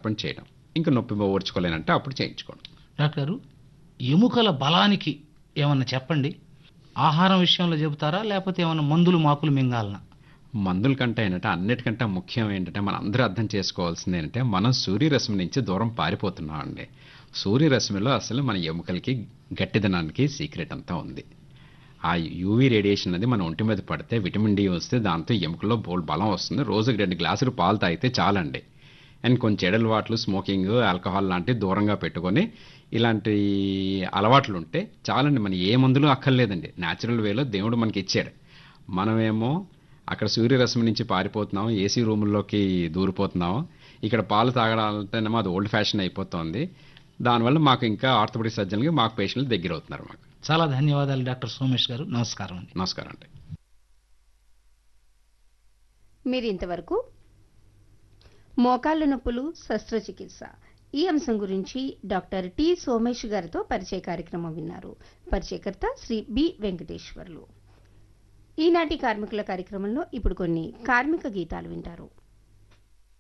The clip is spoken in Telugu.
అప్పుడు చేయడం ఇంకా నొప్పి ఓర్చుకోలేనంటే అప్పుడు చేయించుకోవడం డాక్టర్ గారు ఎముకల బలానికి ఏమన్నా చెప్పండి ఆహారం విషయంలో చెబుతారా లేకపోతే ఏమన్నా మందులు మాకులు మింగాలనా మందుల కంటే ఏంటంటే అన్నిటికంటే ముఖ్యం ఏంటంటే మనం అందరూ అర్థం చేసుకోవాల్సింది ఏంటంటే మనం సూర్యరశ్మి నుంచి దూరం పారిపోతున్నాం అండి సూర్యరశ్మిలో అసలు మన ఎముకలకి గట్టిదనానికి సీక్రెట్ అంతా ఉంది ఆ యూవీ రేడియేషన్ అనేది మన ఒంటి మీద పడితే విటమిన్ డి వస్తే దాంతో ఎముకల్లో బోల్ బలం వస్తుంది రోజుకి రెండు గ్లాసులు పాలు తాగితే చాలండి అండ్ కొంచెం చెడల వాట్లు స్మోకింగ్ ఆల్కహాల్ లాంటివి దూరంగా పెట్టుకొని ఇలాంటి అలవాట్లు ఉంటే చాలండి మన ఏ మందులు అక్కర్లేదండి న్యాచురల్ వేలో దేవుడు మనకి ఇచ్చాడు మనమేమో అక్కడ సూర్యరశ్మి నుంచి పారిపోతున్నాం ఏసీ రూముల్లోకి దూరిపోతున్నాం ఇక్కడ పాలు తాగడాలంటేనేమో అది ఓల్డ్ ఫ్యాషన్ అయిపోతుంది దానివల్ల మాకు ఇంకా ఆర్థోపెడిక్ సర్జన్కి మాకు పేషెంట్లు దగ్గర అవుతున్నారు మాకు చాలా ధన్యవాదాలు డాక్టర్ సోమేష్ గారు నమస్కారం అండి నమస్కారం అండి మీరు ఇంతవరకు మోకాళ్ళ నొప్పులు శస్త్రచికిత్స ఈ అంశం గురించి డాక్టర్ టి సోమేష్ గారితో పరిచయ కార్యక్రమం విన్నారు పరిచయకర్త శ్రీ బి వెంకటేశ్వర్లు ఈనాటి కార్మికుల కార్యక్రమంలో ఇప్పుడు కొన్ని కార్మిక గీతాలు వింటారు